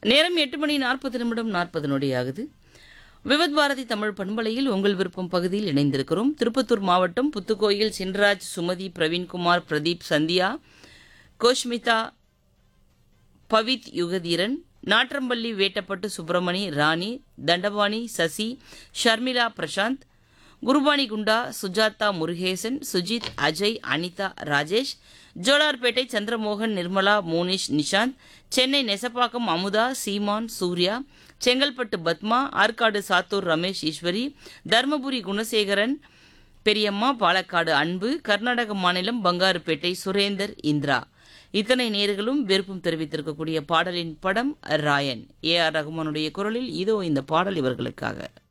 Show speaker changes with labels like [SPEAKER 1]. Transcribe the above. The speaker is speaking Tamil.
[SPEAKER 1] நேரம் எட்டு மணி நாற்பது நிமிடம் நாற்பது நொடி ஆகுது விவத் பாரதி தமிழ் பண்பலையில் உங்கள் விருப்பம் பகுதியில் இணைந்திருக்கிறோம் திருப்பத்தூர் மாவட்டம் புத்துக்கோயில் சின்ராஜ் சுமதி பிரவீன்குமார் பிரதீப் சந்தியா கோஷ்மிதா பவித் யுகதீரன் நாற்றம்பள்ளி வேட்டப்பட்டு சுப்பிரமணி ராணி தண்டபாணி சசி ஷர்மிளா பிரசாந்த் குருபானி குண்டா சுஜாதா முருகேசன் சுஜித் அஜய் அனிதா ராஜேஷ் ஜோலார்பேட்டை சந்திரமோகன் நிர்மலா மோனிஷ் நிஷாந்த் சென்னை நெசப்பாக்கம் அமுதா சீமான் சூர்யா செங்கல்பட்டு பத்மா ஆற்காடு சாத்தூர் ரமேஷ் ஈஸ்வரி தர்மபுரி குணசேகரன் பெரியம்மா பாலக்காடு அன்பு கர்நாடக மாநிலம் பங்காருப்பேட்டை சுரேந்தர் இந்திரா இத்தனை நேர்களும் விருப்பம் தெரிவித்திருக்கக்கூடிய பாடலின் படம் ராயன் ஏ ஆர் ரகுமானுடைய குரலில் இதோ இந்த பாடல் இவர்களுக்காக